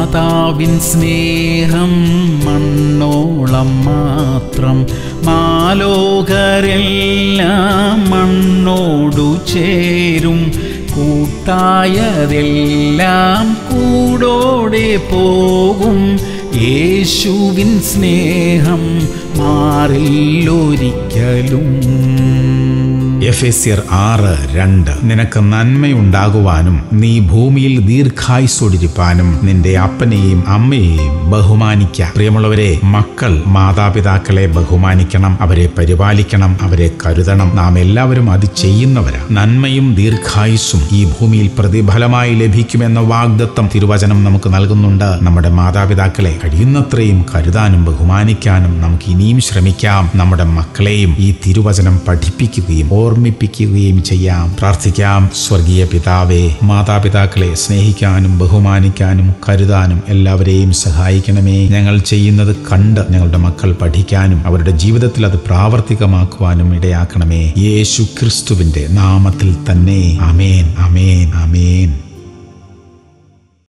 മാതാവിൻ സ്നേഹം മണ്ണോളം മാത്രം മാലോകരെല്ലാം മണ്ണോടു ചേരും കൂട്ടായതെല്ലാം കൂടോടെ പോകും യേശുവിൻ സ്നേഹം മാറില്ലൊരിക്കലും എഫേസ്യർ ആറ് രണ്ട് നിനക്ക് നന്മയുണ്ടാകുവാനും നീ ഭൂമിയിൽ ദീർഘായുസോടിരിപ്പാനും നിന്റെ അപ്പനെയും അമ്മയെയും ബഹുമാനിക്ക പ്രിയമുള്ളവരെ മക്കൾ മാതാപിതാക്കളെ ബഹുമാനിക്കണം അവരെ പരിപാലിക്കണം അവരെ കരുതണം നാം എല്ലാവരും അത് ചെയ്യുന്നവരാ നന്മയും ദീർഘായുസ്സും ഈ ഭൂമിയിൽ പ്രതിഫലമായി ലഭിക്കുമെന്ന വാഗ്ദത്തം തിരുവചനം നമുക്ക് നൽകുന്നുണ്ട് നമ്മുടെ മാതാപിതാക്കളെ കഴിയുന്നത്രയും കരുതാനും ബഹുമാനിക്കാനും നമുക്ക് ഇനിയും ശ്രമിക്കാം നമ്മുടെ മക്കളെയും ഈ തിരുവചനം പഠിപ്പിക്കുകയും ഓർമ്മിപ്പിക്കുകയും ചെയ്യാം പ്രാർത്ഥിക്കാം സ്വർഗീയ പിതാവേ മാതാപിതാക്കളെ സ്നേഹിക്കാനും ബഹുമാനിക്കാനും കരുതാനും എല്ലാവരെയും സഹായിക്കണമേ ഞങ്ങൾ ചെയ്യുന്നത് കണ്ട് ഞങ്ങളുടെ മക്കൾ പഠിക്കാനും അവരുടെ ജീവിതത്തിൽ അത് പ്രാവർത്തികമാക്കുവാനും ഇടയാക്കണമേ യേശു ക്രിസ്തുവിന്റെ നാമത്തിൽ തന്നെ അമേൻ അമേൻ അമേൻ